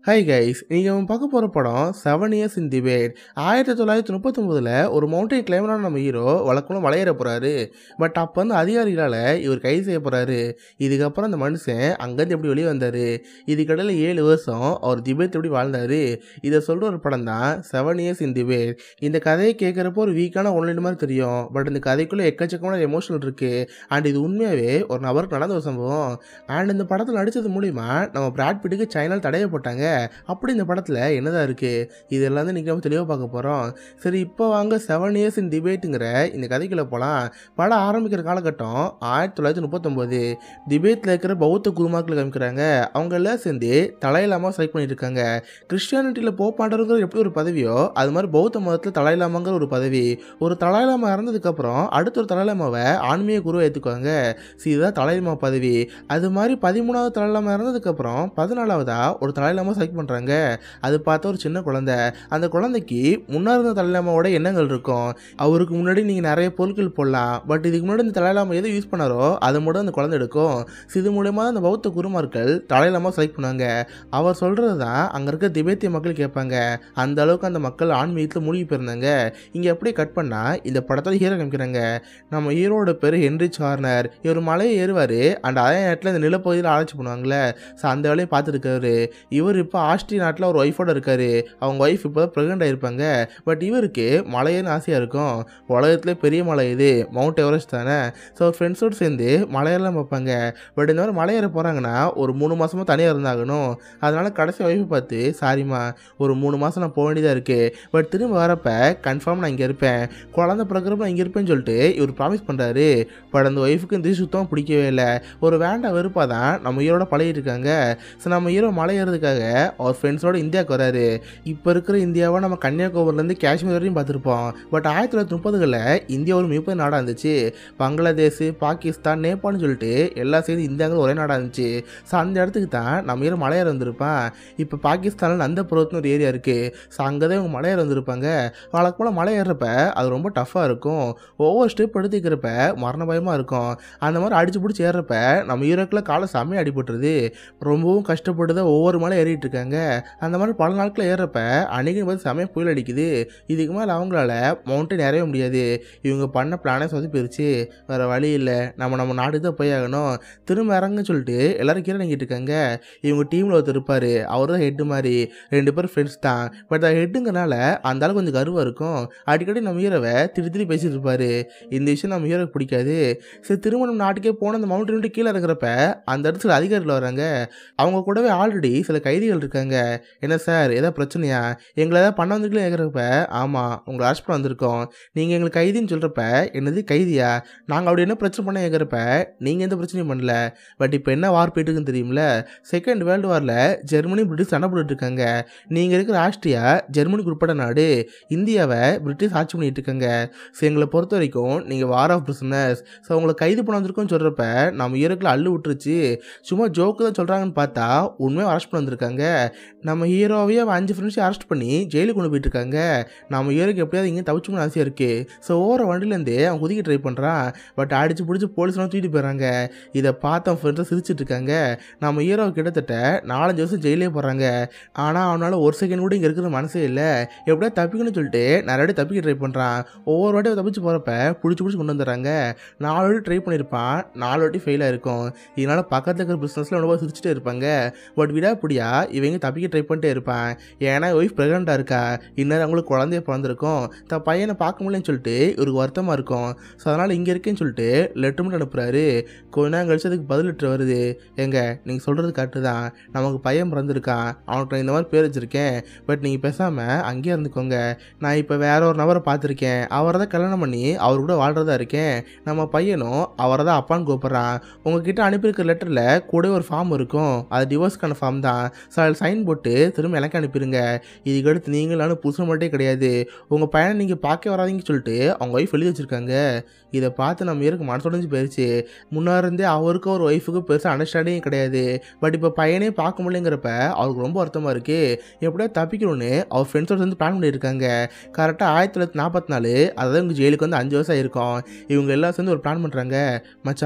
hi guys நீங்கள் நம்ம பார்க்க போகிற படம் செவன் இயர்ஸ் இன் டிபேட் ஆயிரத்தி தொள்ளாயிரத்தி முப்பத்தொம்போதில் ஒரு மவுண்டைன் கிளைமரான நம்ம ஹீரோ வழக்கமாக மலையேற போகிறாரு பட் அப்போ வந்து அதிகாரிகளால் இவர் கைது செய்ய போகிறாரு இதுக்கப்புறம் அந்த மனுஷன் அங்கேருந்து எப்படி வெளியே வந்தார் இதுக்கடையில் ஏழு வருஷம் அவர் திபேத் எப்படி வாழ்ந்தார் இதை சொல்கிற ஒரு படம் தான் செவன் இயர்ஸ் இன் டிபேட் இந்த கதையை கேட்குறப்போ ஒரு வீக்கான ஒன்லைன் மாதிரி தெரியும் பட் இந்த கதைக்குள்ளே எக்கச்சக்கமான எமோஷனல் இருக்குது அண்ட் இது உண்மையாகவே ஒரு நபருக்கு நடந்த ஒரு சம்பவம் அண்ட் இந்த படத்தில் நடித்தது மூலிமா நம்ம பிராட் பிட்டுக்கு சைனால் தடைய போட்டாங்க அப்படி இந்த படத்தில் என்னதான் இருக்குது இதெல்லாம் தான் இன்றைக்கி நம்ம தெளிவாக பார்க்க போகிறோம் சரி இப்போ வாங்க செவன் இயர்ஸ் இன் டிபேட்டுங்கிற இந்த கதைக்குள்ளே போகலாம் படம் ஆரம்பிக்கிற காலகட்டம் ஆயிரத்தி தொள்ளாயிரத்தி முப்பத்தொம்போது டிபேட்டில் இருக்கிற பௌத்த குருமாக்கள் காமிக்கிறாங்க அவங்க எல்லாம் சேர்ந்து தலையிலாமல் செலக்ட் பண்ணிட்டு இருக்காங்க கிறிஸ்டியானிட்டியில் போப்பாண்டருங்கிற எப்படி ஒரு பதவியோ அது மாதிரி பௌத்த மதத்தில் தலையிலாமாங்கிற ஒரு பதவி ஒரு தலையிலாமா இறந்ததுக்கப்புறம் அடுத்த ஒரு தலையிலாமாவை ஆன்மீக குருவை ஏற்றுக்குவாங்க ஸோ இதுதான் தலையிலாமா பதவி அது மாதிரி பதிமூணாவது தலையிலாமா இறந்ததுக்கப்புறம் பதினாலாவதா ஒரு தலையிலாமா செலக்ட் பண்ணுறாங்க அது பார்த்தா ஒரு சின்ன குழந்தை அந்த குழந்தைக்கு முன்னாடி இருந்த தலையிலாமாவோட எண்ணங்கள் இருக்கும் அவருக்கு முன்னாடி நீங்கள் நிறைய பொருட்கள் போடலாம் பட் இதுக்கு முன்னாடி இந்த தலையிலாமா எதை யூஸ் பண்ணாரோ அதை மட்டும் அந்த குழந்தை எடுக்கும் ஸோ இது மூலயமா அந்த பௌத்த குருமார்கள் தலையிலாமா செலக்ட் பண்ணுவாங்க அவர் சொல்கிறது தான் அங்கே இருக்க திபேத்திய மக்கள் கேட்பாங்க அந்த அளவுக்கு அந்த மக்கள் ஆன்மீகத்தில் மூழ்கி போயிருந்தாங்க இங்கே அப்படியே கட் பண்ணால் இந்த படத்தில் ஹீரோ காமிக்கிறாங்க நம்ம ஹீரோட பேர் ஹென்ரி சார்னர் இவர் மலையை ஏறுவார் அண்ட் அதே நேரத்தில் இந்த நிலப்பகுதியில் ஆராய்ச்சி பண்ணுவாங்களே ஸோ அந்த வேலையை பார்த்துருக்காரு இவர் இப்போ ஆஸ்திரிய நாட்டில் ஒரு ஒய்ஃபோட இருக்காரு அவங்க ஒய்ஃப் இப்போ தான் ப்ரெக்னென்ட் ஆயிருப்பாங்க பட் இவருக்கு மலையேன்னு ஆசையாக இருக்கும் உலகத்துலேயே பெரிய மலை இது மவுண்ட் எவரெஸ்ட் தானே ஸோ ஃப்ரெண்ட்ஸோடு சேர்ந்து மலையெல்லாம் பார்ப்பாங்க பட் இந்த மாதிரி மலையேற போகிறாங்கன்னா ஒரு மூணு மாதமாக தனியாக இருந்தாகணும் அதனால் கடைசி ஒய்ஃபை பார்த்து சாரிம்மா ஒரு மூணு மாதம் நான் போக வேண்டியதாக இருக்குது பட் திரும்ப வரப்ப கன்ஃபார்ம் நான் இங்கே இருப்பேன் குழந்தை பிறக்கிறப்ப நான் இங்கே இருப்பேன்னு சொல்லிட்டு இவர் ப்ராமிஸ் பண்ணுறாரு பட் அந்த ஒய்ஃபுக்கு இந்த சுத்தமாக பிடிக்கவே இல்லை ஒரு வேண்டாம் வெறுப்பாக தான் நம்ம ஹீரோட பழகிட்டு இருக்காங்க ஸோ நம்ம ஹீரோ மலை ஏறதுக்காக அவர் ஃப்ரெண்ட்ஸோட இந்தியாவுக்கு வராரு இப்போ இருக்கிற இந்தியாவை நம்ம கன்னியாகுமரிலேருந்து காஷ்மீர் வரையும் பார்த்துருப்போம் பட் ஆயிரத்தி தொள்ளாயிரத்தி முப்பதுகளில் இந்தியா ஒரு மிகப்பெரிய நாடாக இருந்துச்சு பங்களாதேஷ் பாகிஸ்தான் நேபாள்னு சொல்லிட்டு எல்லாம் சேர்ந்து இந்தியாங்கிற ஒரே நாடாக இருந்துச்சு ஸோ அந்த இடத்துக்கு தான் நம்ம ஹீரோ மலையேற வந்திருப்பான் இப்போ பாகிஸ்தானில் அந்த பருவத்துன்னு ஒரு ஏரியா இருக்குது ஸோ அங்கே தான் இவங்க மலையேற வந்திருப்பாங்க வழக்கு போல் மலை ஏறுறப்ப அது ரொம்ப டஃப்பாக இருக்கும் ஒவ்வொரு ஸ்டெப் எடுத்துக்கிறப்ப மரண பயமாக இருக்கும் அந்த மாதிரி அடிச்சு பிடிச்சி ஏறுறப்ப நம்ம ஹீரோக்கில் காலை செம்மையாக அடிபட்டுருது ரொம்பவும் கஷ்டப்பட்டு தான் ஒவ்வொரு மலை ஏறிட்டு இருக்காங்க அந்த மாதிரி பல நாட்கள் ஏறுறப்ப அன்றைக்கும் பார்த்து செம்மையாக புயல் அடிக்குது இதுக்கு மேலே அவங்களால மவுண்டன் ஏறவே முடியாது இவங்க பண்ண பிளானே சொதி போயிருச்சு வேறு வழி இல்லை நம்ம நம்ம நாட்டுக்கு தான் போய் ஆகணும் திரும்ப இறங்குன்னு சொல்லிட்டு எல்லாரும் கீழே இறங்கிட்டு இருக்காங்க இவங்க டீமில் ஒருத்தர் இருப்பார் அவர் தான் ஹெட்டு மாதிரி ரெண்டு பேரும் ஃப்ரெண்ட்ஸ் தான் பட் அது ஹெட்டுங்கனால அந்த ஆள் கொஞ்சம் கருவாக இருக்கும் அடிக்கடி நம்ம ஹீரோவை திரு திரு பேசிட்டு இருப்பாரு இந்த விஷயம் நம்ம ஹீரோக்கு பிடிக்காது சரி திரும்ப நம்ம நாட்டுக்கே போன அந்த மவுண்டன் விட்டு கீழே இருக்கிறப்ப அந்த இடத்துல அதிகாரிகள் வராங்க அவங்க கூடவே ஆல்ரெடி சில கைதிகள் இருக்காங்க என்ன சார் ஏதாவது பிரச்சனையா எங்களை ஏதாவது பண்ண வந்துருக்கல கேட்குறப்ப ஆமாம் உங்களை அரெஸ்ட் பண்ண வந்திருக்கோம் நீங்கள் எங்களுக்கு கைதின்னு சொல்கிறப்ப என்னது கைதியா நாங்கள் அப்படி என்ன பிரச்சனை பண்ண கேட்குறப்ப நீங்கள் எந்த பிரச்சனையும் பண்ணல பட் இப்போ என்ன வார் போயிட்டு இருக்குன்னு தெரியுமில்ல செகண்ட் வேர்ல்டு வாரில் ஜெர்மனி பிரிட்டிஷ் சண்டை போட்டுட்டு இருக்காங்க நீங்கள் இருக்கிற ஆஸ்ட்ரியா ஜெர்மனிக்கு உட்பட்ட நாடு இந்தியாவை பிரிட்டிஷ் ஆட்சி பண்ணிட்டு இருக்காங்க ஸோ எங்களை பொறுத்த வரைக்கும் நீங்கள் வார் ஆஃப் பிரிசனர்ஸ் ஸோ உங்களை கைது பண்ண வந்திருக்கோன்னு சொல்கிறப்ப நம்ம ஈரக்கில் அள்ளு விட்டுருச்சு சும்மா ஜோக்கு தான் சொல்கிறாங்கன்னு பார்த்தா உண்மையாக அரெஸ்ட் பண்ண வந்திருக்காங்க நம்ம ஹீரோவையே அவன் அஞ்சு ஃப்ரெண்ட்ஸையும் அரெஸ்ட் பண்ணி ஜெயிலுக்கு கொண்டு போயிட்டு இருக்காங்க நம்ம ஹீரோக்கு எப்படியாவது இங்கே தவிச்சுக்கணும்னு ஆசையாக இருக்குது ஸோ ஓர வண்டிலேருந்து அவன் குதிக்க ட்ரை பண்ணுறான் பட் அடிச்சு பிடிச்சி போலீஸ்லாம் தூக்கிட்டு போயிடறாங்க இதை பார்த்து அவன் ஃப்ரெண்ட்ஸை சிரிச்சிட்டு இருக்காங்க நம்ம ஹீரோ கிட்டத்தட்ட நாலஞ்சு வருஷம் ஜெயிலே போகிறாங்க ஆனால் அவனால் ஒரு செகண்ட் கூட இங்கே இருக்கிற மனசே இல்லை எப்படியா தப்பிக்கணும்னு சொல்லிட்டு நிறைய வாட்டி தப்பிக்க ட்ரை பண்ணுறான் ஒவ்வொரு வாட்டியும் தப்பிச்சு போகிறப்ப பிடிச்சி பிடிச்சி கொண்டு வந்துடுறாங்க நாலு வாட்டி ட்ரை பண்ணியிருப்பான் நாலு வாட்டி ஃபெயில் ஆயிருக்கும் இதனால் பக்கத்தில் இருக்கிற பிஸ்னஸில் ரொம்ப சிரிச்சுட்டே இருப்பாங்க பட் விடாப்படியா இவங்க தப்பிக்க ட்ரை பண்ணிட்டே இருப்பான் ஏன்னா ஒய்ஃப் ப்ரெக்னெண்ட்டாக இருக்கா இன்னும் அவங்களுக்கு குழந்தைய பிறந்திருக்கும் தன் பையனை பார்க்க முடியலன்னு சொல்லிட்டு இவருக்கு வருத்தமாக இருக்கும் ஸோ அதனால் இங்கே இருக்கேன்னு சொல்லிட்டு லெட்டர் மட்டும் அனுப்புகிறாரு கொஞ்ச நேரம் கழிச்சு அதுக்கு பதில் லெட்டர் வருது எங்க நீங்கள் சொல்கிறது கரெக்டு தான் நமக்கு பையன் பிறந்திருக்கான் அவனுக்கு நான் இந்த மாதிரி பேர் வச்சுருக்கேன் பட் நீங்கள் பேசாமல் அங்கேயே இருந்துக்கோங்க நான் இப்போ வேற ஒரு நபரை பார்த்துருக்கேன் அவரை தான் கல்யாணம் பண்ணி அவர் கூட வாழ்கிறதா இருக்கேன் நம்ம பையனும் அவரை தான் அப்பான்னு கூப்பிட்றான் உங்ககிட்ட அனுப்பியிருக்க லெட்டரில் கூட ஒரு ஃபார்ம் இருக்கும் அது டிவோர்ஸ்க்கான ஃபார்ம் தான் ஸோ அதில் சைன் போட்டு திரும்ப எனக்கு அனுப்பிடுங்க இதுக்கடுத்து நீங்களும் புதுசு மட்டும் கிடையாது உங்கள் பையனை நீங்கள் பார்க்க வராதீங்கன்னு சொல்லிட்டு அவங்க ஒய்ஃப் எழுதி வச்சுருக்காங்க இதை பார்த்து நம்ம இருக்கு மனசுடைஞ்சு போயிடுச்சு முன்னாடி இருந்தே அவருக்கு ஒரு ஒய்ஃபுக்கு பெருசாக அண்டர்ஸ்டாண்டிங் கிடையாது பட் இப்போ பையனே பார்க்க முடியலங்கிறப்ப அவருக்கு ரொம்ப வருத்தமாக இருக்குது எப்படியா தப்பிக்கணும்னு அவர் ஃப்ரெண்ட்ஸோட சேர்ந்து பிளான் பண்ணியிருக்காங்க கரெக்டாக ஆயிரத்தி தொள்ளாயிரத்தி நாற்பத்தி நாலு அதாவது இவங்க ஜெயிலுக்கு வந்து அஞ்சு வருஷம் ஆயிருக்கும் இவங்க எல்லாம் சேர்ந்து ஒரு பிளான் பண்ணுறாங்க மச்சான்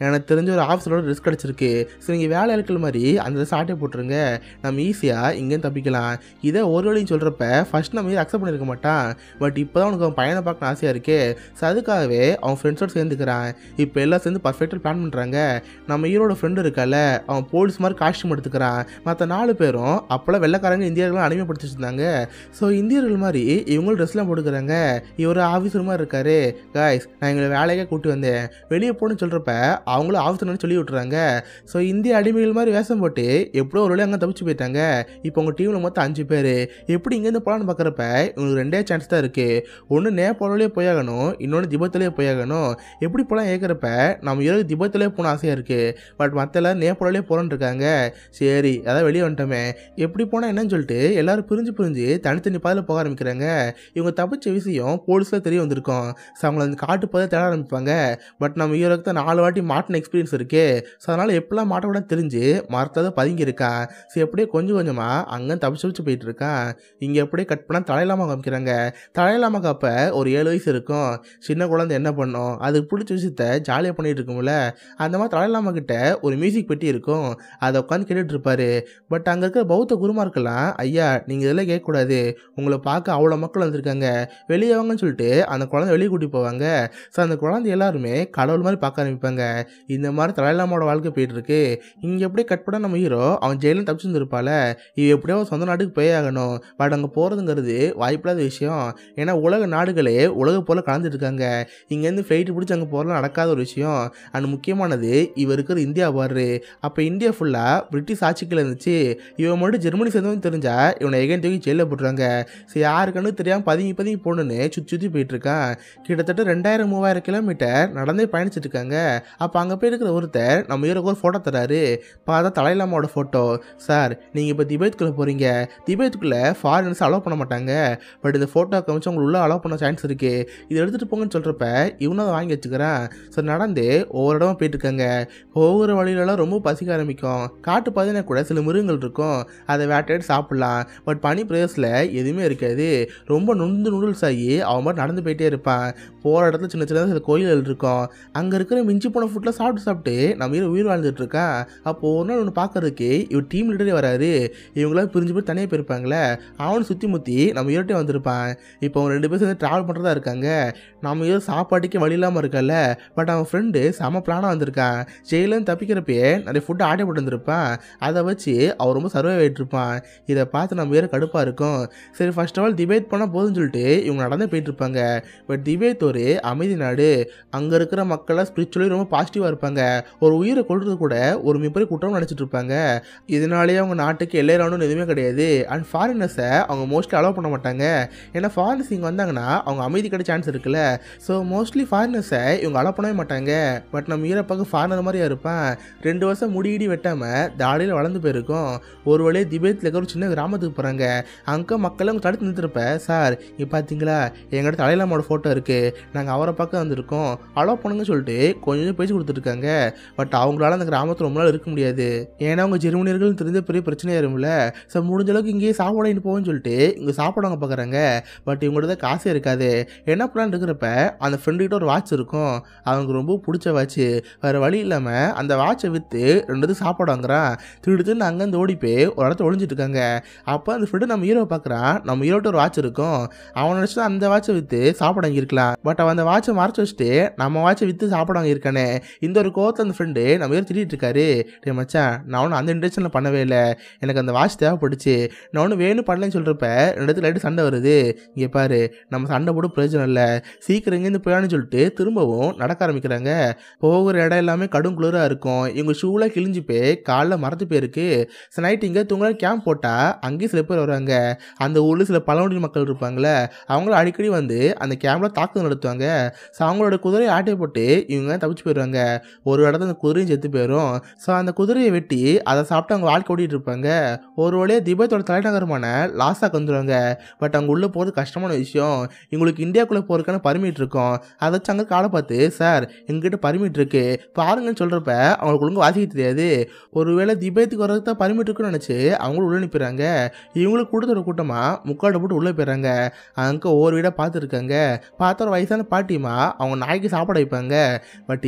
எனக்கு தெரிஞ்ச ஒரு ஆஃபீஸரோட ரிஸ்க் கிடச்சிருக்கு ஸோ நீங்கள் வேலை இருக்கிற மாதிரி அந்த ட்ரெஸ் ஆட்டே போட்டுருங்க நம்ம ஈஸியாக இங்கேயும் தப்பிக்கலாம் இதை ஒரு வழியும் சொல்கிறப்ப ஃபர்ஸ்ட் நம்ம அக்செப்ட் பண்ணியிருக்க மாட்டான் பட் இப்போ தான் உனக்கு அவன் பையனை பார்க்க ஆசையாக இருக்கே ஸோ அதுக்காகவே அவன் ஃப்ரெண்ட்ஸோட சேர்ந்துக்கிறான் இப்போ எல்லாம் சேர்ந்து பர்ஃபெக்டாக பிளான் பண்ணுறாங்க நம்ம ஹீரோட ஃப்ரெண்டு இருக்கல அவன் போலீஸ் மாதிரி காஸ்டியூம் எடுத்துக்கிறான் மற்ற நாலு பேரும் அப்போல்லாம் வெள்ளைக்காரங்க இந்தியர்களும் அடிமைப்படுத்தி வச்சிருந்தாங்க ஸோ இந்தியர்கள் மாதிரி இவங்களும் ட்ரெஸ்லாம் போட்டுக்கிறாங்க இவர் ஆஃபீஸர் மாதிரி இருக்காரு காய்ஸ் நான் எங்களை வேலைக்கே கூட்டி வந்தேன் வெளியே போகணும்னு சொல்கிறப்ப அவங்களும் ஆஃபீஸர்னு சொல்லி விட்டுறாங்க ஸோ இந்திய அடிமைகள் மாதிரி வேஷம் போட்டு எப்படியோ ஒரு வழி அங்கே தப்பிச்சு போயிட்டாங்க இப்போ உங்கள் டீமில் மொத்தம் அஞ்சு பேர் எப்படி இங்கேருந்து போகலான்னு பார்க்குறப்ப உங்களுக்கு ரெண்டே சான்ஸ் தான் இருக்குது ஒன்று நேபாளிலே போயாகணும் இன்னொன்று திபத்திலே போயாகணும் எப்படி போகலாம் ஏற்கிறப்ப நம்ம இரவு திபத்திலே போன ஆசையாக இருக்குது பட் மற்ற எல்லாரும் நேபாளிலே போகிறோன்னு இருக்காங்க சரி அதான் வெளியே வந்துட்டோமே எப்படி போனால் என்னன்னு சொல்லிட்டு எல்லாரும் பிரிஞ்சு பிரிஞ்சு தனித்தனி பாதையில் போக ஆரம்பிக்கிறாங்க இவங்க தப்பிச்ச விஷயம் போலீஸில் தெரிய வந்திருக்கும் ஸோ அவங்கள அந்த காட்டு பாதை தேட ஆரம்பிப்பாங்க பட் நம்ம ஹீரோக்கு தான் நாலு வாட்டி மாட்டின எக்ஸ்பீரியன்ஸ் இருக்கு ஸோ அதனால் எப்படிலாம் மாட்ட கூட தெரிஞ்சு மரத்தில் பதுங்கி இருக்கான் ஸோ எப்படியே கொஞ்சம் கொஞ்சமாக அங்கே தப்பிச்சு தப்பிச்சு போயிட்டு இருக்கான் இங்கே எப்படியே கட் பண்ணால் தலையிலாமா காமிக்கிறாங்க தலையிலாமா காப்ப ஒரு ஏழு வயசு இருக்கும் சின்ன குழந்தை என்ன பண்ணும் அதுக்கு பிடிச்ச விஷயத்த ஜாலியாக பண்ணிட்டு இருக்கும்ல அந்த மாதிரி தலையிலாமா கிட்ட ஒரு மியூசிக் பெட்டி இருக்கும் அதை உட்காந்து கேட்டுட்டு இருப்பாரு பட் அங்கே இருக்கிற பௌத்த குருமார்க்கெல்லாம் ஐயா நீங்கள் இதெல்லாம் கேட்கக்கூடாது உங்களை பார்க்க அவ்வளோ மக்கள் வந்திருக்காங்க வெளியே வாங்கன்னு சொல்லிட்டு அந்த குழந்தை வெளியே கூட்டி போவாங்க ஸோ அந்த குழந்தை எல்லாருமே கடவுள் மாதிரி பார்க்க ஆரம்பிப்பாங்க இந்த மாதிரி தலையிலாமோட வாழ்க்கை போயிட்டு இருக்கு இங்கே எப்படியே கட் பண்ண நம்ம ஹீரோ அவன் ஜெயிலும் தப்பிச்சு வந்திருப்பால இவ எப்படியோ அவன் சொந்த நாட்டுக்கு போய் ஆகணும் பட் அங்கே போகிறதுங்கிறது வாய்ப்பில்லாத விஷயம் ஏன்னா உலக நாடுகளே உலக போல கலந்துட்டு இருக்காங்க இங்கேருந்து ஃப்ளைட்டு பிடிச்சி அங்கே போகிறலாம் நடக்காத ஒரு விஷயம் அண்ட் முக்கியமானது இவர் இருக்கிற இந்தியா பாரு அப்போ இந்தியா ஃபுல்லாக பிரிட்டிஷ் ஆட்சிக்கில் இருந்துச்சு இவன் மட்டும் ஜெர்மனி சேர்ந்தவன் தெரிஞ்சா இவனை எகைன் தூக்கி ஜெயிலில் போட்டுருவாங்க சரி யாருக்குன்னு தெரியாமல் பதுங்கி பதுங்கி போகணுன்னு சுற்றி சுற்றி போயிட்டு இருக்கான் கிட்டத்தட்ட ரெண்டாயிரம் மூவாயிரம் கிலோமீட்டர் நடந்தே பயணிச்சிட்டு இருக்காங்க அப்போ அங்கே போய் இருக்கிற ஒருத்தர் நம்ம ஹீரோக்கு ஒரு ஃபோட்டோ தராரு பார்த்தா தலையிலாமாவோட ஃபோட்டோ சார் நீங்கள் இப்போ திபேத்துக்குள்ளே போகிறீங்க திபேத்துக்குள்ளே ஃபாரினர்ஸ் அலோவ் பண்ண மாட்டாங்க பட் இந்த ஃபோட்டோ காமிச்சு உங்களுக்கு உள்ளே அலோவ் பண்ண சான்ஸ் இருக்குது இதை எடுத்துகிட்டு போங்கன்னு சொல்கிறப்ப இவனும் அதை வாங்கி வச்சுக்கிறான் ஸோ நடந்து ஒவ்வொரு இடமா போயிட்டு இருக்காங்க போகிற வழியிலலாம் ரொம்ப பசிக்க ஆரம்பிக்கும் காட்டு பாதைனா கூட சில மிருகங்கள் இருக்கும் அதை வேட்டையாடி சாப்பிட்லாம் பட் பனி பிரதேசத்தில் எதுவுமே இருக்காது ரொம்ப நுண்டு நூடுல்ஸ் ஆகி அவன் மட்டும் நடந்து போயிட்டே இருப்பான் போகிற இடத்துல சின்ன சின்ன சில கோயில்கள் இருக்கும் அங்கே இருக்கிற மிஞ்சி போன ஃபுட்டில் சாப்பிட்டு சாப்பிட்டு நம்ம ஹீரோ உயிர் வாழ்ந்துட்டு இருக்கான் அப்போது ஒரு நாள் ஒன்று பார்க்கறதுக்கு இவர் டீம் லீடரே வராரு இவங்களாம் பிரிஞ்சு போய் தனியாக போயிருப்பாங்களே அவனு சுற்றி முற்றி நம்ம ஹீரோட்டே வந்திருப்பான் இப்போ அவங்க ரெண்டு பேரும் சேர்ந்து ட்ராவல் பண்ணுறதா இருக்காங்க நம்ம ஹீரோ சாப்பாட்டுக்கே வழி இல்லாமல் இருக்கல பட் அவன் ஃப்ரெண்டு செம பிளானாக வந்திருக்கான் ஜெயிலேருந்து தப்பிக்கிறப்பயே நிறைய ஃபுட்டு ஆட்டை போட்டு வந்திருப்பான் அதை வச்சு அவர் ரொம்ப சர்வே ஆகிட்டு இருப்பான் இதை பார்த்து நம்ம வேறு கடுப்பாக இருக்கும் சரி ஃபர்ஸ்ட் ஆஃப் ஆல் டிபேட் பண்ணால் போதும்னு சொல்லிட்டு இவங்க நடந்தே போயிட்டு இருப்பாங்க பட் டிபேட் ஒரு அமைதி நாடு அங்கே இருக்கிற மக்களாக ஸ்பிரிச்சுவலி ரொம்ப பாசிட்டிவாக இருப்பாங்க ஒரு உயிரை கொள்றது கூட ஒரு மிகப்பெரிய குற்றம் நினச்சிட்டு இருப்பாங்க இதனாலேயே அவங்க நாட்டுக்கு எல்லை ராணுவம் எதுவுமே கிடையாது அண்ட் ஃபாரினர்ஸை அவங்க மோஸ்ட்லி அலோவ் பண்ண மாட்டாங்க ஏன்னா ஃபாரினர்ஸ் இங்கே வந்தாங்கன்னா அவங்க அமைதி கிடை சான்ஸ் இருக்குல்ல ஸோ மோஸ்ட்லி ஃபாரினர்ஸை இவங்க அலோவ் பண்ணவே மாட்டாங்க பட் நம்ம ஈரப்பாக்கு ஃபாரினர் மாதிரியா இருப்பான் ரெண்டு வருஷம் முடியிடி வெட்டாமல் தாடியில் வளர்ந்து போயிருக்கும் ஒரு வழியாக திபேத்தில் இருக்கிற ஒரு சின்ன கிராமத்துக்கு போகிறாங்க அங்கே மக்கள் அவங்க தடுத்து நிறுத்திருப்ப சார் இங்கே பார்த்தீங்களா எங்கிட்ட தலையிலாமோட ஃபோட்டோ இருக்குது நாங்கள் அவரை பார்க்க வந்திருக்கோம் அலோவ் பண்ணுங்க சொல்லிட்டு கொஞ்சம் கொஞ்சம் பேசி கொடுத்துருக்காங்க பட் அவங்களால அந்த கிராமத்தில் ரொம்ப நாள் இருக்க முடியாது ஏன்னா அவங்க ஜெர்மனியர்கள் தெரிஞ்ச பெரிய பிரச்சனையாயிரும்ல ஸோ முடிஞ்ச அளவுக்கு இங்கேயே சாப்பாடு போவோம்னு சொல்லிட்டு இங்கே சாப்பிடுவாங்க பார்க்குறாங்க பட் இவங்கள்ட்ட தான் காசே இருக்காது என்ன பிளான் இருக்கிறப்ப அந்த ஃப்ரெண்டுக்கிட்ட ஒரு வாட்ச் இருக்கும் அவனுக்கு ரொம்ப பிடிச்ச வாட்ச் வேறு வழி இல்லாமல் அந்த வாட்சை விற்று ரெண்டு இது சாப்பாடு வாங்குறான் திருடு திருடு அங்கேருந்து ஓடி போய் ஒரு இடத்துல ஒளிஞ்சிட்டு இருக்காங்க அப்போ அந்த ஃப்ரெண்டு நம்ம ஹீரோ பார்க்குறான் நம்ம ஹீரோட்ட ஒரு வாட்ச் இருக்கும் அவன் நினச்சி அந்த வாட்சை விற்று சாப்பாடு வாங்கியிருக்கலாம் பட் அவன் அந்த வாட்சை மறைச்சு வச்சுட்டு நம்ம வாட்சை விற்று சாப்பாடு வாங்கியிருக்கானே இந்த ஒரு கோவத்தில் அந்த ஃப்ரெண்டு நம்ம ஹீரோ திட்டிட்டு இருக்காரு டே மச்சான் நான் ஒன்றும் அந்த இன்டென்ஷனில் பண்ணவே இல்லை எனக்கு அந்த வாட்ச் தேவைப்படுச்சு நான் ஒன்றும் வேணும் பண்ணலன்னு சொல்கிறப்ப ரெண்டு இடத்துல லைட்டு சண்டை வருது இங்கே பாரு நம்ம சண்டை போட பிரயோஜனம் இல்லை சீக்கிரம் இங்கேருந்து போயான்னு சொல்லிட்டு திரும்பவும் நடக்க ஆரம்பிக்கிறாங்க போகிற இடம் எல்லாமே கடும் குளிராக இருக்கும் இவங்க ஷூலாம் கிழிஞ்சு போய் காலில் மறந்து போயிருக்கு ஸோ நைட் இங்கே தூங்கலாம் கேம்ப் போட்டால் அங்கேயும் சில பேர் வருவாங்க அந்த ஊரில் சில பழங்குடி மக்கள் இருப்பாங்களே அவங்களும் அடிக்கடி வந்து அந்த கேம்பில் தாக்குதல் நடத்துவாங்க ஸோ அவங்களோட குதிரையை ஆட்டை போட்டு இவங்க தப்பிச்சு போயிடுவாங்க ஒரு இடத்துல அந்த குதிரையும் செத்து போயிடும் ஸோ அந்த குதிரையை வெட்டி அதை சாப்பிட்டு அவங்க வாழ்க்கை ஓடிட்டு இருப்பாங்க ஒரு வழியாக திபேத்தோட தலைநகரமான லாஸாக்கு வந்துடுவாங்க பட் அங்கே உள்ளே போகிறது கஷ்டமான விஷயம் இவங்களுக்கு இந்தியாக்குள்ளே போகிறதுக்கான பர்மிட் இருக்கும் அதை வச்சு அங்கே காலை பார்த்து சார் எங்ககிட்ட பர்மிட் இருக்கு பாருங்கன்னு சொல்கிறப்ப அவங்களுக்கு ஒழுங்கு வாசிக்க தெரியாது ஒருவேளை திபேத்துக்கு வரதுக்கு தான் பர்மிட் இருக்குன்னு நினச்சி அவங்களும் உள்ளே அனுப்பிடுறாங்க இவங்களுக்கு கூட்டத்தோட கூட்டமாக முக்காடு போட்டு உள்ளே போயிடுறாங்க அங்கே ஒவ்வொரு வீடாக பார்த்துருக்காங்க பார்த்த ஒரு வயசான பாட்டிமா அவங்க நாய்க்கு சாப்பாடு வைப்பாங்க பட் இவங்க சாப்பிட்டு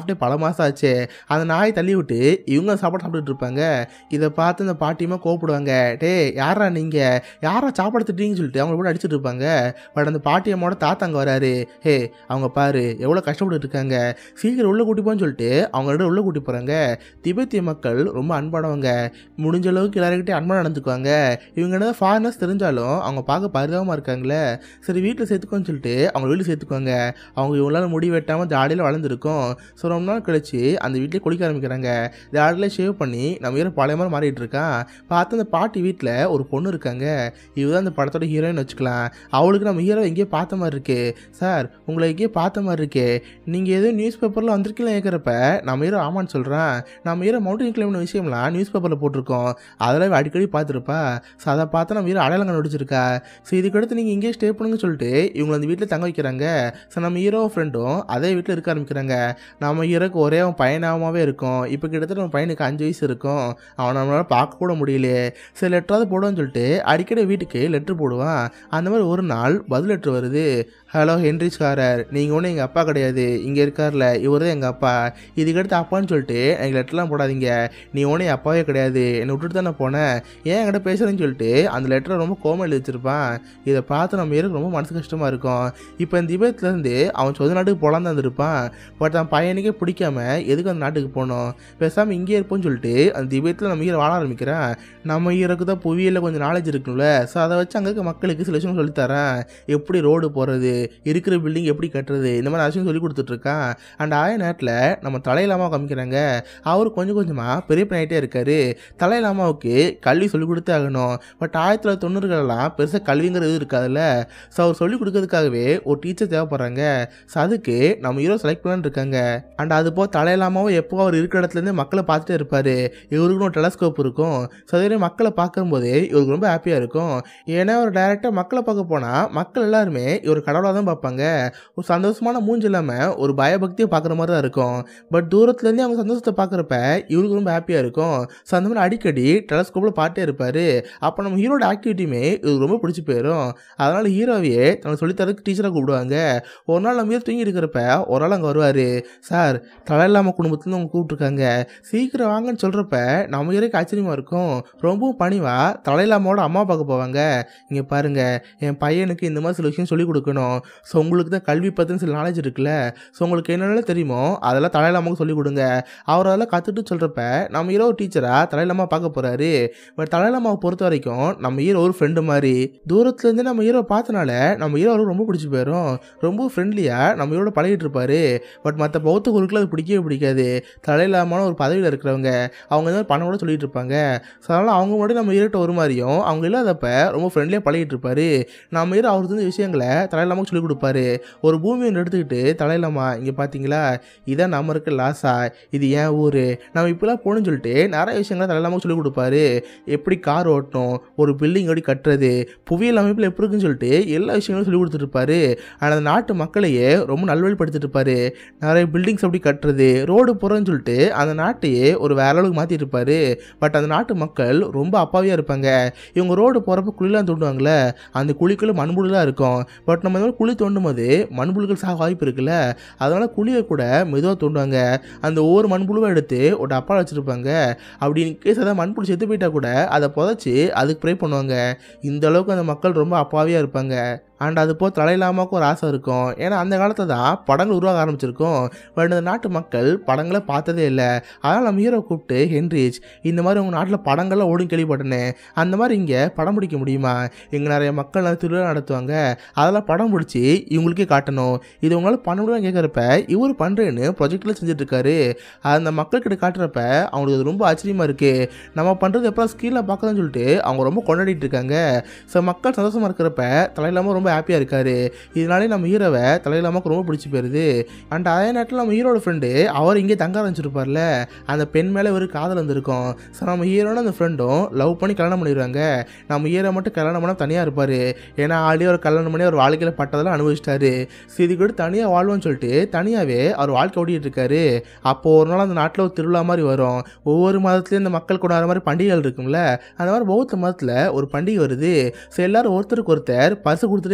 சாப்பிட்டே பல மாதம் ஆச்சு அந்த நாயை தள்ளி விட்டு இவங்க சாப்பாடு சாப்பிட்டுட்டு இருப்பாங்க இதை பார்த்து இந்த பாட்டியமாக கோப்பிடுவாங்க டே யாரா நீங்கள் யாரா சாப்பாடு திட்டீங்கன்னு சொல்லிட்டு அவங்க கூட அடிச்சிட்டு இருப்பாங்க பட் அந்த பாட்டியம்மாவோட தாத்தா அங்கே வராரு ஹே அவங்க பாரு எவ்வளோ கஷ்டப்பட்டு இருக்காங்க சீக்கிரம் உள்ளே கூட்டி போன்னு சொல்லிட்டு அவங்களோட உள்ளே கூட்டி போகிறாங்க திபெத்திய மக்கள் ரொம்ப அன்பானவங்க முடிஞ்ச அளவுக்கு எல்லாருக்கிட்டே அன்பாக நடந்துக்குவாங்க இவங்க என்ன ஃபாரினர்ஸ் தெரிஞ்சாலும் அவங்க பார்க்க பரிதாபமாக இருக்காங்களே சரி வீட்டில் சேர்த்துக்கோன்னு சொல்லிட்டு அவங்க வீட்டில் சேர்த்துக்குவாங்க அவங்க இவங்களால முடி வெட்டாமல் தாடியில் வளர்ந்துருக்கும் ஸோ ரொம்ப நாள் கழிச்சு அந்த வீட்டிலே குளிக்க ஆரம்பிக்கிறாங்க தாடியில் ஷேவ் பண்ணி நம்ம ஹீரோ பழைய மாதிரி மாறிட்டு இருக்கான் பார்த்து அந்த பாட்டி வீட்டில் ஒரு பொண்ணு இருக்காங்க இவதான் அந்த படத்தோட ஹீரோயின் வச்சுக்கலாம் அவளுக்கு நம்ம ஹீரோ எங்கேயோ பார்த்த மாதிரி இருக்கு சார் உங்களை எங்கேயோ பார்த்த மாதிரி இருக்கே நீங்கள் எதுவும் நியூஸ் பேப்பரில் வந்திருக்கீங்களா கேட்குறப்ப நம்ம ஹீரோ ஆமான்னு சொல்கிறான் நம்ம ஹீரோ மவுண்டன் கிளைம்னு விஷயம்லாம் நியூஸ் பேப்பரில் போட்டிருக்கோம் அதெல்லாம் இவ அடிக்கடி பார்த்துருப்பா ஸோ அதை பார்த்து நம்ம ஹீரோ அடையாளம் கண்டுபிடிச்சிருக்கா ஸோ இதுக்கடுத்து நீங்கள் இங்கேயே ஸ்டே பண்ணுங்கன்னு சொல்லிட்டு இவங்களை அந்த வீட்டில் தங்க வைக்கிறாங்க ஸோ நம்ம ஹீரோ ஃப்ரெண்டும் அதே வீட்டில் இருக்க ஆரம்பிக்கிறாங்க நம்ம ஹீரோக்கு ஒரே அவன் பையனாகவே இருக்கும் இப்போ கிட்டத்தட்ட நம்ம பையனுக்கு அஞ்சு வயசு இருக்கும் அவனை நம்மளால் பார்க்க கூட முடியலையே சரி லெட்டராவது போடுவான்னு சொல்லிட்டு அடிக்கடி வீட்டுக்கு லெட்ரு போடுவான் அந்த மாதிரி ஒரு நாள் பதில் லெட்ரு வருது ஹலோ ஹென்ரிச்காரர் நீங்கள் ஒன்றும் எங்கள் அப்பா கிடையாது இங்கே இருக்கார்ல இவர் தான் எங்கள் அப்பா இதுக்கடுத்து அப்பான்னு சொல்லிட்டு எனக்கு லெட்டர்லாம் போடாதீங்க நீ ஒன்றும் என் அப்பாவே கிடையாது என்னை விட்டுட்டு தானே போனேன் ஏன் என்கிட்ட பேசுகிறேன்னு சொல்லிட்டு அந்த லெட்டரை ரொம்ப கோமம் எழுதி வச்சிருப்பான் இதை பார்த்து நம்ம ஏருக்கு ரொம்ப மனசு கஷ்டமாக இருக்கும் இப்போ இந்த திபேத்லேருந்து அவன் சொந்த நாட்டுக்கு போகலான்னு தான் இருப்பான் பட் அவன் பையனுக்கே பிடிக்காம எதுக்கு அந்த நாட்டுக்கு போகணும் பேசாமல் இங்கே இருப்போம்னு சொல்லிட்டு அந்த திபேத்தில் நம்ம ஹீரோ வாழ ஆரம்பிக்கிறேன் நம்ம ஹீரோக்கு தான் புவியியலில் கொஞ்சம் நாலேஜ் இருக்குல்ல ஸோ அதை வச்சு அங்கே இருக்க மக்களுக்கு சில விஷயம் சொல்லித்தரேன் எப்படி ரோடு போகிறது இருக்கிற பில்டிங் எப்படி கட்டுறது இந்த மாதிரி விஷயம் சொல்லி கொடுத்துட்ருக்கான் அண்ட் ஆய நேரத்தில் நம்ம தலையிலாமா காமிக்கிறாங்க அவர் கொஞ்சம் கொஞ்சமாக பெரிய பையனாயிட்டே இருக்காரு தலையிலாமாவுக்கு கல்வி சொல்லிக் கொடுத்தே ஆகணும் பட் ஆயிரத்தி தொள்ளாயிரத்தி தொண்ணூறுகளெல்லாம் பெருசாக கல்விங்கிறது இருக்காதுல்ல ஸோ அவர் சொல்லிக் கொடுக்கறதுக்காகவே ஒரு டீச்சர் தேவைப்படுறாங்க ஸோ அதுக்கு நம்ம ஹீரோ செலக்ட் பண்ணலான்னு இருக்காங்க அண்ட் அது போக தலையிலாமாவும் எப்போ அவர் இருக்கிற இடத்துலேருந்து மக்களை பார்த்துட்டே இருப்பார் இவருக்குன்னு ஒரு டெலஸ்கோப் இருக்கும் ஸோ அதே மாதிரி மக்களை பார்க்கும்போது இவருக்கு ரொம்ப ஹாப்பியாக இருக்கும் ஏன்னா அவர் டைரெக்டாக மக்களை பார்க்க போனால் மக்கள் எல்லாருமே இவர் கடவுளாக தான் பார்ப்பாங்க ஒரு சந்தோஷமான மூஞ்சி இல்லாமல் ஒரு பயபக்தியை பார்க்குற மாதிரி தான் இருக்கும் பட் தூரத்துலேருந்தே அவங்க சந்தோஷத்தை பார்க்குறப்ப இவருக்கு ரொம்ப ஹாப்பியாக இருக்கும் ஸோ அந்த மாதிரி அடிக்கடி டெலஸ்கோப்பில் பாட்டே இருப்பார் அப்போ நம்ம ஹீரோட ஆக்டிவிட்டியுமே இவருக்கு ரொம்ப பிடிச்சி போயிடும் அதனால் ஹீரோவையே தனக்கு சொல்லித்தரதுக்கு டீச்சராக கூப்பிடுவாங்க ஒரு நாள் நம்ம ஹீரோ தூங்கி இருக்கிறப்ப ஒரு நாள் அங்கே வருவார் சார் தலை இல்லாமல் குடும்பத்துலேருந்து அவங்க கூப்பிட்ருக்காங்க சீக்கிரம் வாங்கன்னு சொல்கிறப்ப நம்ம ஹீரோக்கு ஆச்சரியமாக இருக்கும் ரொம்பவும் பணிவாக தலையிலாமோட அம்மா பார்க்க போவாங்க இங்கே பாருங்கள் என் பையனுக்கு இந்த மாதிரி சில விஷயம் சொல்லிக் கொடுக்கணும் ஸோ உங்களுக்கு தான் கல்வி பற்றின சில நாலேஜ் இருக்குல்ல ஸோ உங்களுக்கு என்னென்ன தெரியுமோ அதெல்லாம் தலையிலாமாவுக்கு சொல்லிக் கொடுங்க அவர் அதெல்லாம் கற்றுட்டு சொல்கிறப்ப நம்ம ஹீரோ டீச்சராக தலையிலாமா பார்க்க போகிறாரு பட் தலையிலாமாவை பொறுத்த வரைக்கும் நம்ம ஹீரோ ஒரு ஃப்ரெண்டு மாதிரி தூரத்துலேருந்து நம்ம ஹீரோ பார்த்தனால நம்ம ஹீரோ அவருக்கு ரொம்ப பிடிச்சி போயிடும் ரொம்ப ஃப்ரெண்ட்லியாக நம்ம ஹீரோட பழகிட்டு இருப்பாரு பட் மற்ற பௌத்த குழுக்கள் அது பிடிக்கவே பிடிக்காது தலையிலாமான ஒரு பதவியில் இருக்கிறவங்க அவங்க ஏதாவது பணம் கூட சொல்லிட்டு இருப்பாங்க ஸோ அதனால் அவங்க மட்டும் நம்ம ஹீரோட்ட ஒரு மாதிரியும் அவங்க இல்லாதப்ப ரொம்ப ஃப்ரெண்ட்லியாக பழகிட்டு இருப்பாரு நம்ம ஹீரோ அவருக்கு தெரிஞ்ச விஷயங்களை தலையிலாமாவுக்கு சொல்லிக் கொடுப்பாரு ஒரு பூமி ஒன்று எடுத்துக்கிட்டு தலையிலாமா இங்கே பார்த்தீங்களா இதான் நம்ம இருக்க லாஸா இது ஏன் ஊர் நம்ம இப்படிலாம் போகணும்னு சொல்லிட்டு நிறைய விஷயங்களை தலையிலாமாவுக்கு சொல்லிக் கொடுப்பாரு எப்படி கார் ஓட்டணும் ஒரு பில்டிங் எப்படி கட்டுறது புவியியல் அமைப்பில் எப்படி இருக்குன்னு சொல்லிட்டு எல்லா விஷயங்களும் சொல்லிக் கொடுத்துட்டு இருப்பாரு ஆனால் அந்த நாட்டு மக்களையே ரொம்ப நல்வழிப்படுத்திட்டு இருப்பாரு நிறைய பில்டிங்ஸ் எப்படி கட்டுறது ரோடு போகிறேன்னு சொல்லிட்டு அந்த நாட்டையே ஒரு வேற அளவுக்கு மாற்றிட்டு இருப்பாரு பட் அந்த நாட்டு மக்கள் ரொம்ப அப்பாவியாக இருப்பாங்க இவங்க ரோடு போகிறப்ப குழிலாம் தோண்டுவாங்களே அந்த குழிக்குள்ள மண்புழுலாம் இருக்கும் பட் நம்ம இந்த மாதிரி குழி தோண்டும் போது மண்புழுக்கள் சாக வாய்ப்பு இருக்குல்ல அதனால குழியை கூட மெதுவாக தோண்டுவாங்க அந்த ஒவ்வொரு மண்புழுவை எடுத்து ஒரு டப்பாவில் வச்சுருப்பாங்க அப்படி கேஸ் ஏதாவது மண்புழு செத்து போயிட்டா கூட அதை புதைச்சி அதுக்கு ப்ரே பண்ணுவாங்க இந்த அளவுக்கு அந்த மக்கள் ரொம்ப அப்பாவியாக இருப்பாங்க அண்ட் அது போல் தலையிலாமாவுக்கு ஒரு ஆசை இருக்கும் ஏன்னா அந்த காலத்தில் தான் படங்கள் உருவாக ஆரம்பிச்சிருக்கும் பட் இந்த நாட்டு மக்கள் படங்களை பார்த்ததே இல்லை அதனால் நம்ம ஹீரோ கூப்பிட்டு ஹென்ரிச் இந்த மாதிரி உங்கள் நாட்டில் படங்கள்லாம் ஓடும் கேள்விப்பட்டனே அந்த மாதிரி இங்கே படம் பிடிக்க முடியுமா இங்கே நிறைய மக்கள் நிறைய திருவிழா நடத்துவாங்க அதெல்லாம் படம் பிடிச்சி இவங்களுக்கே காட்டணும் இது உங்களால் பண்ண முடியும் கேட்குறப்ப இவர் பண்ணுறேன்னு ப்ரொஜெக்டில் செஞ்சுட்ருக்காரு அந்த மக்கள்கிட்ட காட்டுறப்ப அவங்களுக்கு அது ரொம்ப ஆச்சரியமாக இருக்குது நம்ம பண்ணுறது எப்போ ஸ்க்ரீனில் பார்க்கலாம்னு சொல்லிட்டு அவங்க ரொம்ப கொண்டாடிட்டு இருக்காங்க ஸோ மக்கள் சந்தோஷமாக இருக்கிறப்ப தலையிலாமல் ரொம்ப ஹாப்பியாக இருக்காரு இதனாலே நம்ம ஹீரோவை தலையிலாமாக்கு ரொம்ப பிடிச்சி போயிருது அண்ட் அதே நேரத்தில் நம்ம ஹீரோட ஃப்ரெண்டு அவர் இங்கே தங்க ஆரம்பிச்சிருப்பார்ல அந்த பெண் மேலே ஒரு காதல் வந்திருக்கும் ஸோ நம்ம ஹீரோட அந்த ஃப்ரெண்டும் லவ் பண்ணி கல்யாணம் பண்ணிடுவாங்க நம்ம ஹீரோ மட்டும் கல்யாணம் பண்ணால் தனியாக இருப்பார் ஏன்னா ஆல்ரெடி ஒரு கல்யாணம் பண்ணி அவர் வாழ்க்கையில் பட்டதெல்லாம் அனுபவிச்சிட்டாரு ஸோ இதுக்கு தனியாக வாழ்வோம்னு சொல்லிட்டு தனியாகவே அவர் வாழ்க்கை ஓடிட்டு இருக்காரு அப்போது ஒரு நாள் அந்த நாட்டில் ஒரு திருவிழா மாதிரி வரும் ஒவ்வொரு மதத்துலேயும் இந்த மக்கள் கொண்டாடுற மாதிரி பண்டிகைகள் இருக்கும்ல அந்த மாதிரி பௌத்த மதத்தில் ஒரு பண்டிகை வருது ஸோ எல்லாரும் ஒருத்தருக்கு ஒருத்தர் பரிசு கொடுத்துட்டே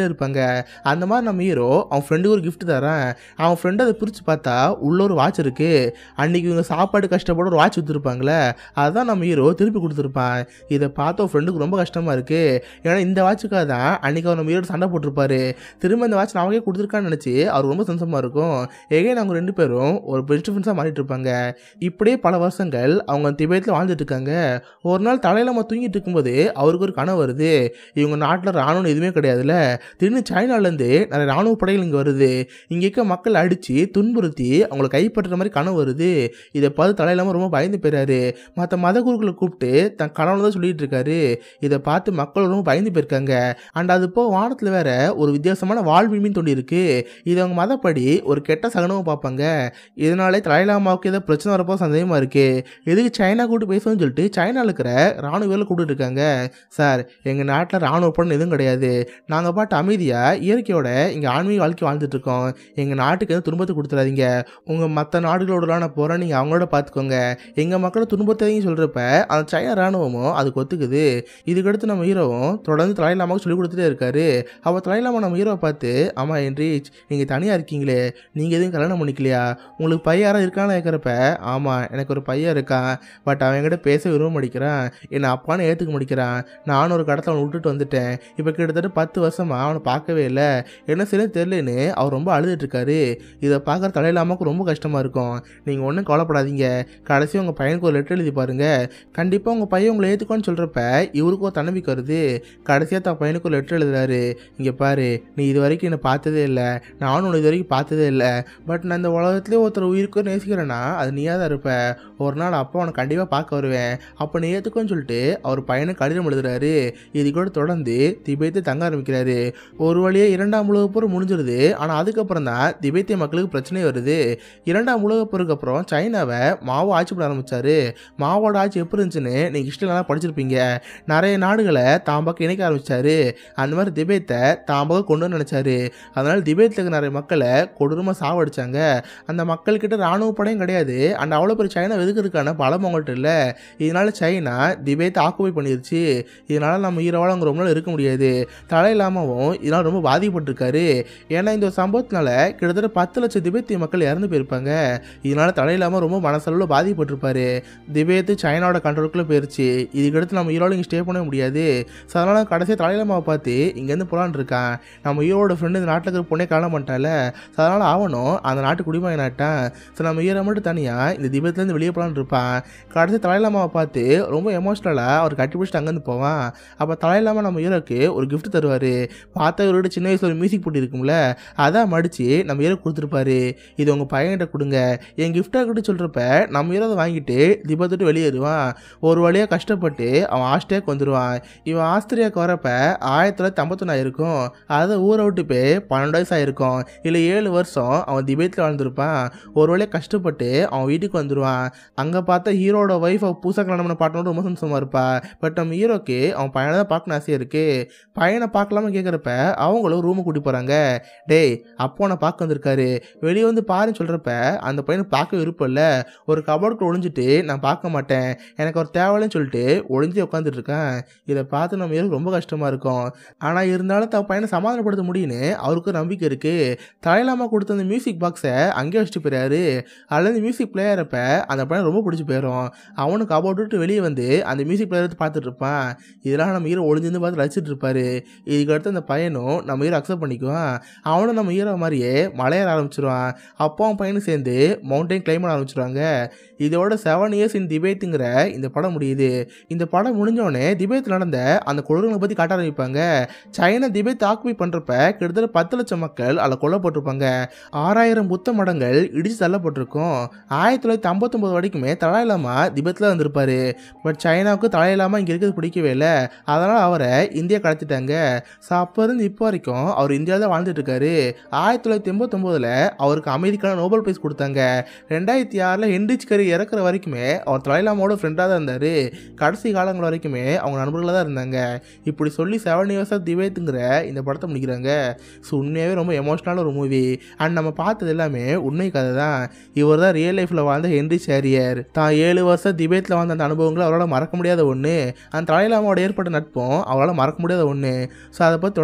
இருப்பாங்க அந்த மாதிரி நம்ம ஹீரோ அவன் ஃப்ரெண்டுக்கு ஒரு gift தரான் அவன் ஃப்ரெண்டு அதை பிரித்து பார்த்தா உள்ள ஒரு வாட்ச் இருக்கு அன்னைக்கு இவங்க சாப்பாடு கஷ்டப்பட்டு ஒரு வாட்ச் விற்றுருப்பாங்களே அதுதான் நம்ம ஹீரோ திருப்பி கொடுத்துருப்பான் இதை பார்த்து அவன் ஃப்ரெண்டுக்கு ரொம்ப கஷ்டமாக இருக்கு ஏன்னா இந்த வாட்சுக்காக தான் அன்னைக்கு அவர் நம்ம ஹீரோ சண்டை போட்டிருப்பாரு திரும்ப இந்த வாட்ச் நமக்கே கொடுத்துருக்கான்னு நினச்சி அவர் ரொம்ப சந்தோஷமாக இருக்கும் எகைன் அவங்க ரெண்டு பேரும் ஒரு பெஸ்ட் ஃப்ரெண்ட்ஸாக மாறிட்டு இருப்பாங்க இப்படியே பல வருஷங்கள் அவங்க திபேத்தில் வாழ்ந்துட்டு இருக்காங்க ஒரு நாள் தலையில் நம்ம தூங்கிட்டு இருக்கும்போது அவருக்கு ஒரு கனவு வருது இவங்க நாட்டில் ராணுவம் எதுவுமே கிடையாதுல்ல திடீர்னு சைனாலேருந்து நிறைய ராணுவ படைகள் இங்கே வருது இங்கே இருக்க மக்கள் அடித்து துன்புறுத்தி அவங்கள கைப்பற்றுற மாதிரி கனவு வருது இதை பார்த்து தலையிலாமல் ரொம்ப பயந்து போயிறாரு மற்ற மத குருக்களை கூப்பிட்டு தன் கனவுல தான் சொல்லிட்டு இருக்காரு இதை பார்த்து மக்கள் ரொம்ப பயந்து போயிருக்காங்க அண்ட் அது போக வானத்தில் வேற ஒரு வித்தியாசமான வாழ்விமின் தோண்டி இருக்கு இது அவங்க மதப்படி ஒரு கெட்ட சகனமும் பார்ப்பாங்க இதனாலே தலைலாமாவுக்கு ஏதோ பிரச்சனை வரப்போ சந்தேகமாக இருக்கு எதுக்கு சைனா கூட்டு பேசணும்னு சொல்லிட்டு சைனாவில் இருக்கிற ராணுவ வேலை கூப்பிட்டு இருக்காங்க சார் எங்கள் நாட்டில் ராணுவ படம் எதுவும் கிடையாது நாங்கள் பாட்டு அமைதியாக இயற்கையோட இங்கே ஆன்மீக வாழ்க்கை வாழ்ந்துட்டு இருக்கோம் எங்கள் நாட்டுக்கு எதுவும் துன்பத்தை கொடுத்துறாதீங்க உங்கள் மற்ற நாடுகளோடலாம் போகிற நீங்கள் அவங்களோட பார்த்துக்கோங்க எங்கள் மக்களை துன்புறுத்தாதீங்க சொல்கிறப்ப அந்த சைனா ராணுவமும் அதுக்கு ஒத்துக்குது இதுக்கடுத்து நம்ம ஹீரோவும் தொடர்ந்து தலையிலாமாவுக்கு சொல்லி கொடுத்துட்டே இருக்காரு அப்போ தலையிலாமா நம்ம ஹீரோவை பார்த்து ஆமாம் என்ரீச் நீங்கள் தனியாக இருக்கீங்களே நீங்கள் எதுவும் கல்யாணம் பண்ணிக்கலையா உங்களுக்கு பையன் யாராவது இருக்கான்னு கேட்குறப்ப ஆமாம் எனக்கு ஒரு பையன் இருக்கான் பட் அவன் என்கிட்ட பேச விரும்ப மாட்டேங்கிறான் என்னை அப்பான்னு ஏற்றுக்க மாட்டேங்கிறான் நானும் ஒரு கடத்தை அவனை விட்டுட்டு வந்துட்டேன் இப்போ கிட்டத்தட்ட பத்து வருஷமா அவனை பார்க்கவே இல்லை என்ன செய்ய தெரியலன்னு அவர் ரொம்ப அழுதுட்டு இருக்காரு இதை பார்க்குற தலையிலாமாவுக்கு ரொம்ப கஷ்டமாக இருக்கும் நீங்கள் ஒன்றும் கவலைப்படாதீங்க கடைசி உங்கள் பையனுக்கு ஒரு லெட்டர் எழுதி பாருங்க கண்டிப்பாக உங்கள் பையன் உங்களை ஏற்றுக்கோன்னு சொல்கிறப்ப இவருக்கு ஒரு தன்னம்பிக்கை வருது கடைசியாக தன் பையனுக்கு ஒரு லெட்டர் எழுதுறாரு இங்கே பாரு நீ இது வரைக்கும் என்னை பார்த்ததே இல்லை நானும் உன்னை இது வரைக்கும் பார்த்ததே இல்லை பட் நான் இந்த உலகத்துலேயே ஒருத்தர் உயிருக்கு நேசிக்கிறேன்னா அது நீயாக தான் இருப்ப ஒரு நாள் அப்பா உன்னை கண்டிப்பாக பார்க்க வருவேன் அப்போ நீ ஏற்றுக்கோன்னு சொல்லிட்டு அவர் பையனுக்கு கடிதம் எழுதுறாரு இது கூட தொடர்ந்து திபேத்தை தங்க ஆரம்பிக்கிறாரு ஒரு வழியாக இரண்டாம் உலகப் போர் முடிஞ்சிருது ஆனால் அதுக்கப்புறம் தான் திபேத்திய மக்களுக்கு பிரச்சனை வருது இரண்டாம் உலகப் போருக்கு அப்புறம் சைனாவை மாவோ ஆட்சி பண்ண ஆரம்பிச்சாரு மாவோட ஆட்சி எப்படி இருந்துச்சுன்னு நீங்கள் ஹிஸ்ட்ரிலாம் படிச்சிருப்பீங்க நிறைய நாடுகளை தாம் பக்கம் இணைக்க ஆரம்பிச்சாரு அந்த மாதிரி திபேத்தை தாம் பக்கம் கொண்டு வந்து நினச்சாரு அதனால் திபேத்தில் இருக்க நிறைய மக்களை கொடூரமாக சாவடிச்சாங்க அந்த மக்கள்கிட்ட ராணுவ படையும் கிடையாது அண்ட் அவ்வளோ பெரிய சைனா எதுக்கிறதுக்கான பலம் அவங்கள்ட்ட இல்லை இதனால சைனா திபேத்தை ஆக்குபை பண்ணிருச்சு இதனால நம்ம ஹீரோவால் அங்கே ரொம்ப நாள் இருக்க முடியாது தலை இல்லாமவும் இதனால் ரொம்ப பாதிக்கப்பட்டிருக்காரு ஏன்னா இந்த ஒரு சம்பவத்தினால கிட்டத்தட்ட பத்து லட்சம் திபேத்திய மக்கள் இறந்து போயிருப்பாங்க இதனால தலை இல்லாமல் ரொம்ப மனசளவில் பாதிக்கப்பட்டிருப்பாரு திபேத்து சைனாவோட கண்ட்ரோலுக்குள்ளே போயிருச்சு இதுக்கடுத்து நம்ம ஹீரோவில் இங்கே ஸ்டே பண்ண முடியாது ஸோ அதனால் கடைசியாக தலையிலாமாவை பார்த்து இங்கேருந்து போகலான்னு இருக்கான் நம்ம ஹீரோட ஃப்ரெண்டு இந்த நாட்டில் இருக்கிற பொண்ணே காண மாட்டால ஸோ அதனால் அவனும் அந்த நாட்டு குடிமகனாட்டான் ஸோ நம்ம ஹீரோ மட்டும் தனியாக இந்த திபேத்துலேருந்து வெளியே போகலான்னு இருப்பான் கடைசி தலையிலாமாவை பார்த்து ரொம்ப எமோஷ்னலாக அவர் கட்டி பிடிச்சிட்டு அங்கேருந்து போவான் அப்போ தலையிலாமா நம்ம ஹீரோக்கு ஒரு gift தருவார் பார்த்தா இவரோட சின்ன வயசில் ஒரு மியூசிக் போட்டி இருக்கும்ல அதான் மடித்து நம்ம ஹீரோ கொடுத்துருப்பாரு இது உங்கள் பையன்கிட்ட கொடுங்க என் கிஃப்டாக கிட்ட சொல்கிறப்ப நம்ம ஹீரோ அதை வாங்கிட்டு திபத்துட்டு வெளியேறுவான் ஒரு வழியாக கஷ்டப்பட்டு அவன் ஆஸ்திரியாவுக்கு வந்துடுவான் இவன் ஆஸ்திரியாவுக்கு வரப்ப ஆயிரத்தி தொள்ளாயிரத்தி ஐம்பத்தொன்று ஆயிருக்கும் அதை ஊரை விட்டு போய் பன்னெண்டு வயசு ஆயிருக்கும் இல்லை ஏழு வருஷம் அவன் திபேத்தில் வாழ்ந்திருப்பான் ஒரு வழியாக கஷ்டப்பட்டு அவன் வீட்டுக்கு வந்துடுவான் அங்கே பார்த்தா ஹீரோட ஒய்ஃப் அவள் பூசா கல்யாணம் பண்ண பாட்டோட ரொம்ப சந்தோஷமாக இருப்பா பட் நம்ம ஹீரோக்கு அவன் பையனை தான் பார்க்கணும் ஆசையாக இருக்குது பையனை பார்க்கலாமா கேட்குறப்ப அவங்களும் ரூமை கூட்டி போகிறாங்க டேய் அப்போ நான் பார்க்க வந்திருக்காரு வெளியே வந்து பாருன்னு சொல்கிறப்ப அந்த பையனை பார்க்க விருப்பம் இல்லை ஒரு கபோர்டுக்குள்ள ஒளிஞ்சிட்டு நான் பார்க்க மாட்டேன் எனக்கு ஒரு தேவையில்லைன்னு சொல்லிட்டு ஒளிஞ்சு உட்காந்துட்டு இருக்கேன் இதை பார்த்து நம்ம ஹீரோக்கு ரொம்ப கஷ்டமாக இருக்கும் ஆனால் இருந்தாலும் தன் பையனை சமாதானப்படுத்த முடியும்னு அவருக்கு ஒரு நம்பிக்கை இருக்குது தலையிலாமா கொடுத்த அந்த மியூசிக் பாக்ஸை அங்கேயே வச்சுட்டு போயிறாரு அதில் இந்த மியூசிக் பிளேயரப்ப அந்த பையன் ரொம்ப பிடிச்சி போயிடும் அவனுக்கு கபோர்ட் விட்டு வெளியே வந்து அந்த மியூசிக் பிளேயர் எடுத்து பார்த்துட்டு இருப்பான் இதெல்லாம் நம்ம ஹீரோ ஒளிஞ்சிருந்து பார்த்து ரசிச்சிட்டு இருப்பாரு இதுக்கு அடுத்து அந்த பையனும் நம்ம ஹீரோ அக்செப்ட் பண்ணிக்குவான் அவனும் நம்ம ஹீரோ மாதிரியே மலையேற ஆரம்பிச்சிருவான் அப்போ அவன் பையனும் சேர்ந்து மவுண்டைன் கிளைம் பண்ண ஆரம்பிச்சிருவாங்க இதோட செவன் இயர்ஸ் இன் திபேத்துங்கிற இந்த படம் முடியுது இந்த படம் முடிஞ்சோடனே திபேத் நடந்த அந்த கொடூரங்களை பற்றி காட்ட ஆரம்பிப்பாங்க சைனா திபேத் ஆக்குபை பண்ணுறப்ப கிட்டத்தட்ட பத்து லட்சம் மக்கள் அதில் கொல்லப்பட்டிருப்பாங்க ஆறாயிரம் புத்த மடங்கள் இடிச்சு தள்ளப்பட்டிருக்கும் ஆயிரத்தி தொள்ளாயிரத்தி ஐம்பத்தொம்பது வரைக்குமே தலையிலாமா திபத்தில் வந்திருப்பாரு பட் சைனாவுக்கு தலையிலாமா இங்கே இருக்கிறது பிடிக்கவே இல்லை அதனால் அவரை இந்தியா கடத்திட்டாங்க ஸோ அப்போ இருந்து இப்போ வரைக்கும் அவர் இந்தியாவில் தான் வாழ்ந்துட்டு இருக்காரு ஆயிரத்தி தொள்ளாயிரத்தி எண்பத்தொம்போதில் அவருக்கு அமைதிக்கான நோபல் பிரைஸ் கொடுத்தாங்க ரெண்டாயிரத்தி ஆறில் ஹென்ரிச் கரி இறக்குற வரைக்குமே அவர் தலைலாமாவோட ஃப்ரெண்டாக தான் இருந்தார் கடைசி காலங்கள் வரைக்குமே அவங்க நண்பர்களாக தான் இருந்தாங்க இப்படி சொல்லி செவன் இயர்ஸ் ஆஃப் திவேத்துங்கிற இந்த படத்தை முடிக்கிறாங்க ஸோ உண்மையாகவே ரொம்ப எமோஷனலான ஒரு மூவி அண்ட் நம்ம பார்த்தது எல்லாமே உண்மை கதை தான் இவர் தான் ரியல் லைஃப்பில் வாழ்ந்த ஹென்ரி சேரியர் தான் ஏழு வருஷம் திபேத்தில் வாழ்ந்த அந்த அனுபவங்களை அவரால் மறக்க முடியாத ஒன்று அந்த தலைலாமாவோட ஏற்பட்ட நட்பும் அவரால் மறக்க முடியாத ஒன்று ஸோ அதை பற்றி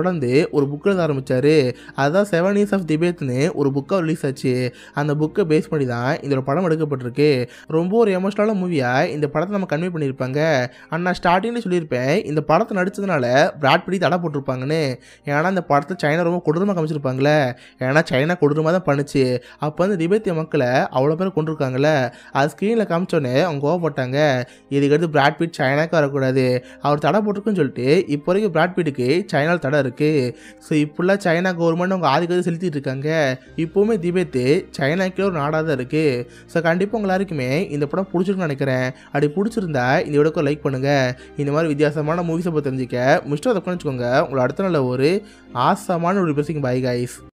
தொடர்ந்து ஒரு புக் எழுத ஆரம்பிச்சாரு அதுதான் செவன் இயர்ஸ் ஆஃப் டிபேட்னு ஒரு புக்காக ரிலீஸ் ஆச்சு அந்த புக்கை பேஸ் பண்ணி தான் இந்த ஒரு படம் எடுக்கப்பட்டிருக்கு ரொம்ப ஒரு எமோஷனலான மூவியாக இந்த படத்தை நம்ம கன்வே பண்ணியிருப்பாங்க அண்ட் நான் ஸ்டார்டிங்கில் சொல்லியிருப்பேன் இந்த படத்தை நடிச்சதுனால பிராட் பிடி தடை போட்டிருப்பாங்கன்னு ஏன்னா இந்த படத்தை சைனா ரொம்ப கொடூரமாக காமிச்சிருப்பாங்களே ஏன்னா சைனா கொடூரமாக தான் பண்ணுச்சு அப்போ வந்து திபேத்திய மக்களை அவ்வளோ பேர் கொண்டிருக்காங்களே அது ஸ்க்ரீனில் காமிச்சோன்னே அவங்க கோவப்பட்டாங்க இதுக்கடுத்து பிராட் பீட் சைனாக்கு வரக்கூடாது அவர் தடை போட்டிருக்குன்னு சொல்லிட்டு இப்போ வரைக்கும் பிராட் பீட்டுக்கு சைனாவில் தடை இருக்குது ஸோ இப்படிலாம் சைனா கவர்மெண்ட் அவங்க ஆதிக்கத்தை செலுத்திட்டு இருக்காங்க இப்போவுமே திபேத்து சைனாக்கே ஒரு நாடாக தான் இருக்குது ஸோ கண்டிப்பாக உங்க எல்லாருக்குமே இந்த படம் பிடிச்சிருக்குன்னு நினைக்கிறேன் அப்படி பிடிச்சிருந்தா இந்த வீடியோக்கு லைக் பண்ணுங்கள் இந்த மாதிரி வித்தியாசமான மூவிஸை பற்றி தெரிஞ்சுக்க மிஸ்டர் அதை வச்சுக்கோங்க உங்களை அடுத்த நாள் ஒரு ஆசமான ஒரு பிரசிங் பை கைஸ்